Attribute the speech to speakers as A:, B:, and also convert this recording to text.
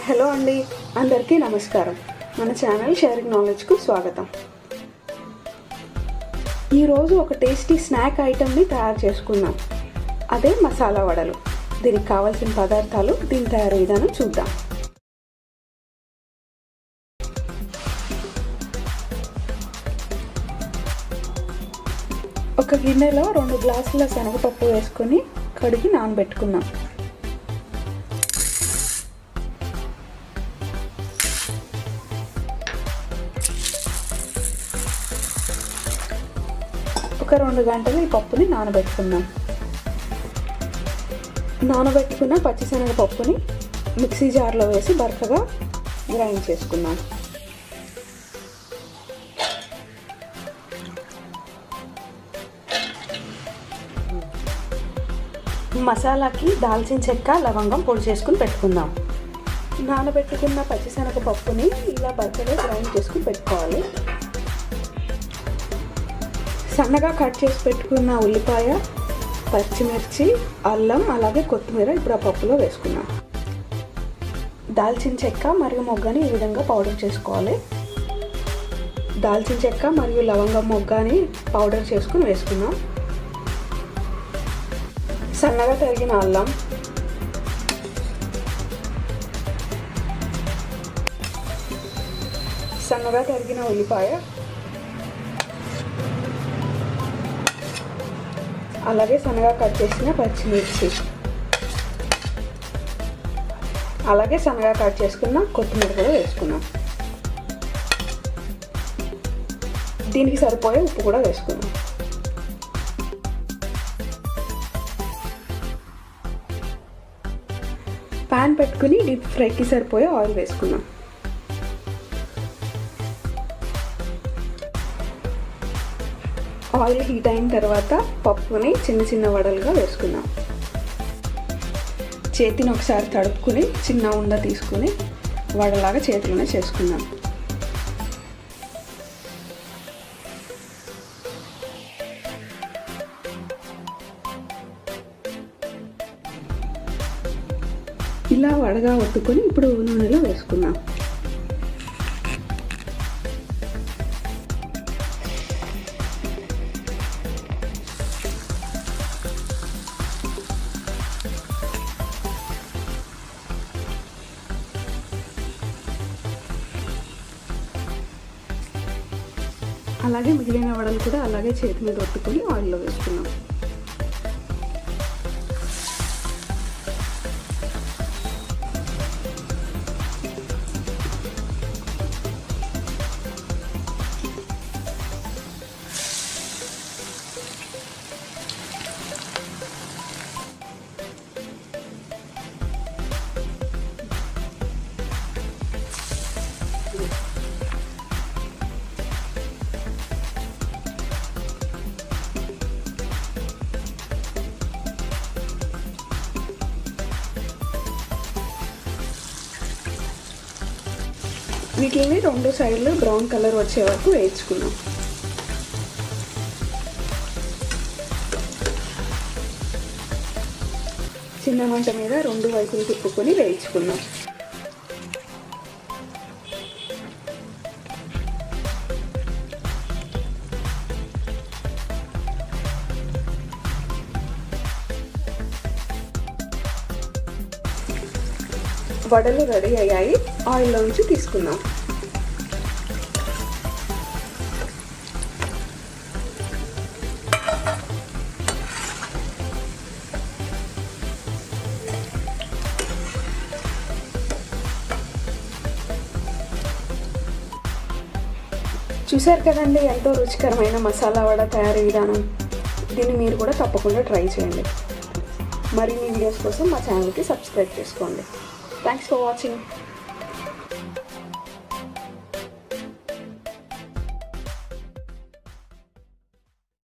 A: hello అండి అందరికీ నమస్కారం మన ఛానల్ షేరింగ్ నాలెడ్జ్కు స్వాగతం ఈరోజు ఒక టేస్టీ స్నాక్ ఐటమ్ని తయారు చేసుకుందాం అదే మసాలా వడలు దీనికి కావాల్సిన పదార్థాలు దీని తయారీ విధానం చూద్దాం ఒక గిన్నెలో రెండు గ్లాసుల శనగపప్పు వేసుకొని కడిగి నానబెట్టుకుందాం ఒక రెండు గంటలు ఈ పప్పుని నానబెట్టుకుందాం నానబెట్టుకున్న పచ్చిశనగ పప్పుని మిక్సీ జార్లో వేసి బరకగా గ్రైండ్ చేసుకుందాం మసాలాకి దాల్చిన చెక్క లవంగం పొడి చేసుకుని పెట్టుకుందాం నానబెట్టుకున్న పచ్చిశనగ పప్పుని ఇలా బరకగా గ్రైండ్ చేసుకుని పెట్టుకోవాలి సన్నగా కట్ చేసి పెట్టుకున్న ఉల్లిపాయ పచ్చిమిర్చి అల్లం అలాగే కొత్తిమీర ఇప్పుడు ఆ పప్పులో వేసుకున్నాం దాల్చిన చెక్క మరియు మొగ్గని ఈ విధంగా పౌడర్ చేసుకోవాలి దాల్చిన చెక్క మరియు లవంగం మొగ్గని పౌడర్ చేసుకుని వేసుకున్నాం సన్నగా తరిగిన అల్లం సన్నగా తరిగిన ఉల్లిపాయ అలాగే సన్నగా కట్ చేసిన పచ్చిమిర్చి అలాగే సన్నగా కట్ చేసుకున్న కొత్తిమీర కూడా వేసుకున్నాం దీనికి సరిపోయే ఉప్పు కూడా వేసుకున్నాం ప్యాన్ పెట్టుకుని డీప్ ఫ్రైకి సరిపోయే ఆయిల్ వేసుకున్నాం ఆయిల్ హీట్ అయిన తర్వాత పప్పుని చిన్న చిన్న వడలుగా వేసుకుందాం చేతిని ఒకసారి తడుపుకుని చిన్న ఉండ తీసుకుని వడలాగా చేతిలోనే చేసుకుందాం ఇలా వడగా ఒత్తుకొని ఇప్పుడు నూనెలో వేసుకుందాం అలాగే మిగిలిన వడలు కూడా అలాగే చేతి మీద ఒత్తుకొని ఆయిల్లో వేసుకున్నాం వీటిని రెండు సైడ్లు బ్రౌన్ కలర్ వచ్చే వరకు వేయించుకున్నాం చిన్న మంట మీద రెండు వైపులు తిప్పుకొని వేయించుకున్నాం వడలు రెడీ అయ్యాయి ఆయిల్లో నుంచి తీసుకుందాం చూశారు కదండి ఎంతో రుచికరమైన మసాలా వడ తయారీ విధానం దీన్ని మీరు కూడా తప్పకుండా ట్రై చేయండి మరిన్ని వీడియోస్ కోసం మా ఛానల్కి సబ్స్క్రైబ్ చేసుకోండి థ్యాంక్స్ ఫర్ వాచింగ్